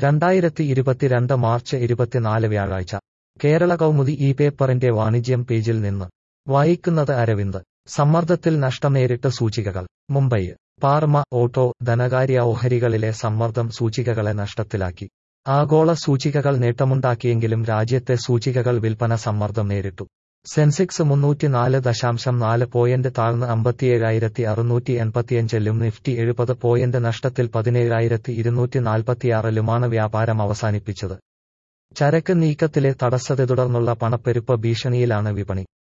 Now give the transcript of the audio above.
രണ്ടായിരത്തി ഇരുപത്തിരണ്ട് മാർച്ച് ഇരുപത്തിനാല് വ്യാഴാഴ്ച കേരള കൗമുദി ഈ പേപ്പറിന്റെ വാണിജ്യം പേജിൽ നിന്ന് വായിക്കുന്നത് അരവിന്ദ് സമ്മർദ്ദത്തിൽ നഷ്ടം നേരിട്ട് സൂചികകൾ മുംബൈ പാർമ ഓട്ടോ ധനകാര്യ ഓഹരികളിലെ സമ്മർദ്ദം സൂചികകളെ നഷ്ടത്തിലാക്കി ആഗോള സൂചികകൾ നേട്ടമുണ്ടാക്കിയെങ്കിലും രാജ്യത്തെ സൂചികകൾ വിൽപ്പന സമ്മർദ്ദം നേരിട്ടു സെൻസെക്സ് മുന്നൂറ്റിനാല് ദശാംശം നാല് പോയിന്റ് താഴ്ന്ന് അമ്പത്തിയേഴായിരത്തി അറുന്നൂറ്റി എൺപത്തിയഞ്ചിലും നിഫ്റ്റി എഴുപത് പോയിന്റ് നഷ്ടത്തിൽ പതിനേഴായിരത്തി ഇരുന്നൂറ്റി നാൽപ്പത്തിയാറിലുമാണ് വ്യാപാരം അവസാനിപ്പിച്ചത് ചരക്ക് നീക്കത്തിലെ തടസ്സത്തെ തുടർന്നുള്ള പണപ്പെരുപ്പ ഭീഷണിയിലാണ് വിപണി